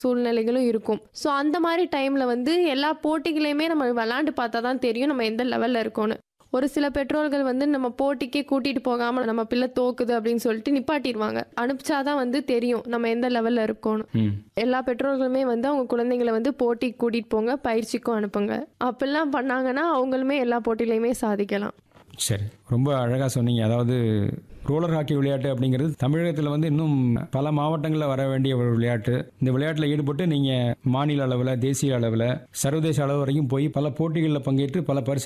சூழ்நிலைகளும் இருக்கும் ஸோ அந்த மாதிரி டைம்ல வந்து எல்லா போட்டிகளையுமே நம்ம விளாண்டு பார்த்தா தான் தெரியும் நம்ம எந்த லெவல்ல இருக்கோம்னு ஒரு சில பெற்றோர்கள் வந்து நம்ம போட்டிக்கே கூட்டிட்டு போகாம நம்ம பிள்ளை தோக்குது அப்படின்னு சொல்லிட்டு நிப்பாட்டிடுவாங்க அனுப்பிச்சாதான் வந்து தெரியும் நம்ம எந்த லெவல்ல இருக்கோம்னு ம் எல்லா பெற்றோர்களுமே வந்து அவங்க குழந்தைங்களை வந்து போட்டிக்கு கூட்டிட்டு போங்க பயிற்சிக்கும் அனுப்புங்க அப்படிலாம் பண்ணாங்கன்னா அவங்களுமே எல்லா போட்டியிலையுமே சாதிக்கலாம் சரி ரொம்ப அழகாக சொன்னீங்க அதாவது ரோலர் ஹாக்கி விளையாட்டு அப்படிங்கிறது தமிழகத்தில் வந்து இன்னும் பல மாவட்டங்களில் வர வேண்டிய ஒரு விளையாட்டு இந்த விளையாட்டில் ஈடுபட்டு நீங்கள் மாநில அளவில் தேசிய அளவில் சர்வதேச அளவு வரைக்கும் போய் பல போட்டிகளில் பங்கேற்று பல பரிசு